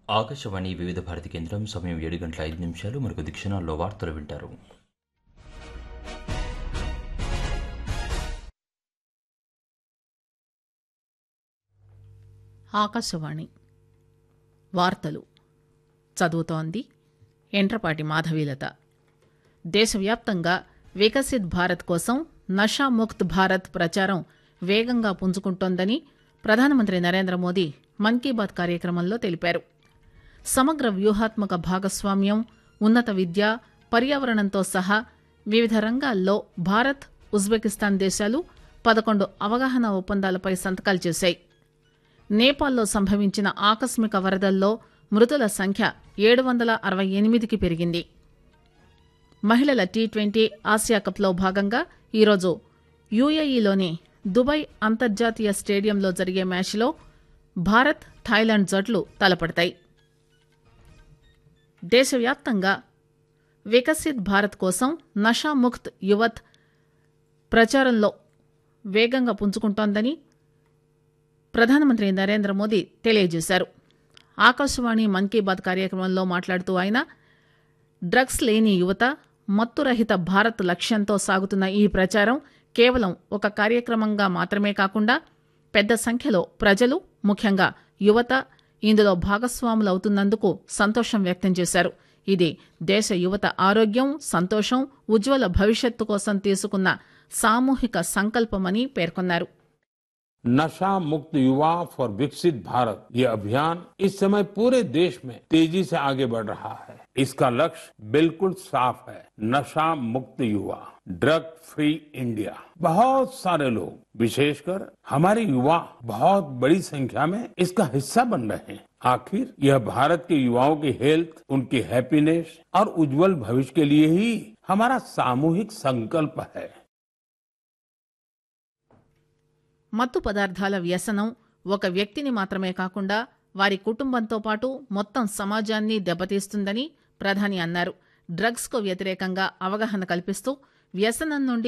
ఆకాశవాణి వివిధ భారతి కేంద్రం సమయం ఏడు గంటల ఐదు నిమిషాలు మరొక క్షణాల్లో వార్తలు వింటారు ఆకాశవాణి వార్తలు చదువుతోంది ఎంట్రపాటి మాధవీలత దేశవ్యాప్తంగా వికసిత్ భారత్ కోసం నషాముక్త్ భారత్ ప్రచారం వేగంగా పుంజుకుంటోందని ప్రధానమంత్రి నరేంద్ర మోదీ మన్ కీ బాత్ కార్యక్రమంలో తెలిపారు సమగ్ర వ్యూహాత్మక భాగస్వామ్యం ఉన్నత విద్య పర్యావరణంతో సహా వివిధ రంగాల్లో భారత్ ఉజ్బెకిస్తాన్ దేశాలు పదకొండు అవగాహన ఒప్పందాలపై సంతకాలు చేశాయి నేపాల్లో సంభవించిన ఆకస్మిక వరదల్లో మృతుల సంఖ్య ఏడు వందల అరవై ఎనిమిదికి పెరిగింది మహిళల టీ ట్వంటీ ఆసియా కప్లో భాగంగా ఈరోజు యుఏఈలోని దుబాయ్ అంతర్జాతీయ స్టేడియంలో జరిగే మ్యాచ్లో భారత్ థాయిలాండ్ జట్లు తలపడతాయి దేశవ్యాప్తంగా వికసిత్ భారత్ కోసం నషాముక్త్ యువత్ ప్రచారంలో వేగంగా పుంజుకుంటోందని ప్రధానమంత్రి నరేంద్ర మోదీ తెలియజేశారు ఆకాశవాణి మన్ కీ బాత్ కార్యక్రమంలో మాట్లాడుతూ ఆయన డ్రగ్స్ లేని యువత మత్తురహిత భారత్ లక్ష్యంతో సాగుతున్న ఈ ప్రచారం కేవలం ఒక కార్యక్రమంగా మాత్రమే కాకుండా పెద్ద సంఖ్యలో ప్రజలు ముఖ్యంగా యువత ఇందులో భాగస్వాములవుతున్నందుకు సంతోషం వ్యక్తం చేశారు ఇది దేశ యువత ఆరోగ్యం సంతోషం ఉజ్వల భవిష్యత్తు కోసం తీసుకున్న సామూహిక సంకల్పమని పేర్కొన్నారు नशा मुक्त युवा फॉर विकसित भारत ये अभियान इस समय पूरे देश में तेजी से आगे बढ़ रहा है इसका लक्ष्य बिल्कुल साफ है नशा मुक्त युवा ड्रग फ्री इंडिया बहुत सारे लोग विशेषकर हमारे युवा बहुत बड़ी संख्या में इसका हिस्सा बन रहे हैं आखिर यह भारत के युवाओं की हेल्थ उनकी हैप्पीनेस और उज्जवल भविष्य के लिए ही हमारा सामूहिक संकल्प है మత్తు పదార్థాల వ్యసనం ఒక వ్యక్తిని మాత్రమే కాకుండా వారి కుటుంబంతో పాటు మొత్తం సమాజాన్ని దెబ్బతీస్తుందని ప్రధాని అన్నారు డ్రగ్స్ కు వ్యతిరేకంగా అవగాహన కల్పిస్తూ వ్యసనం నుండి